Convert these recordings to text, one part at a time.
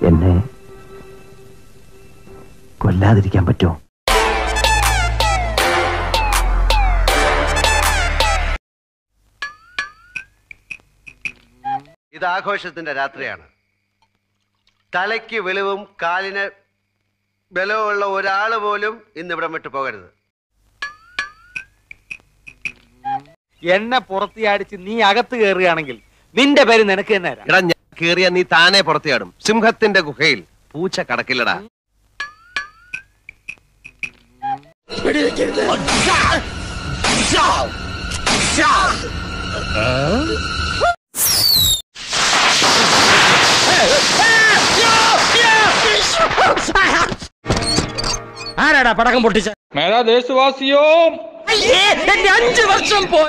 എന്നെ കൊല്ലാതിരിക്കാൻ പറ്റുമോ ഇത് ആഘോഷത്തിന്റെ രാത്രിയാണ് തലയ്ക്ക് വെളിവും കാലിന് ബലവുമുള്ള ഒരാൾ പോലും ഇന്ന് ഇവിടം വിട്ടു പോകരുത് എന്നെ പുറത്തിയാടിച്ച് നീ അകത്ത് കയറുകയാണെങ്കിൽ നിന്റെ പേര് നിനക്ക് തന്നെ തരാം എടാ ഞാൻ കേറിയ നീ താനെ പുറത്തിയാടും സിംഹത്തിന്റെ ഗുഹയിൽ പൂച്ച കടക്കില്ലടാ ആരാടാ പടക്കം പൊട്ടിച്ച मेरा देशवासियों എന്റെ അഞ്ചു വർഷം പോയി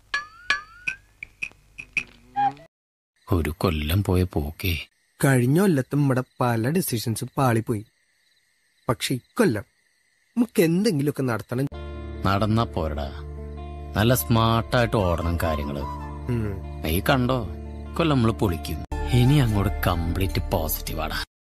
ഒരു കൊല്ലം പോയ പോക്കേ കഴിഞ്ഞ കൊല്ലത്തും നമ്മുടെ പല ഡിസിഷൻസും പാളിപ്പോയി പക്ഷെ ഇക്കൊല്ലം നമുക്ക് എന്തെങ്കിലുമൊക്കെ നടത്തണം നടന്നാ പോരടാ നല്ല സ്മാർട്ടായിട്ട് ഓടണം കാര്യങ്ങള് ഉം. നീ കണ്ടോ കൊല്ലം നമ്മള് പൊളിക്കും ഇനി അങ്ങോട്ട് കംപ്ലീറ്റ് പോസിറ്റീവാടാ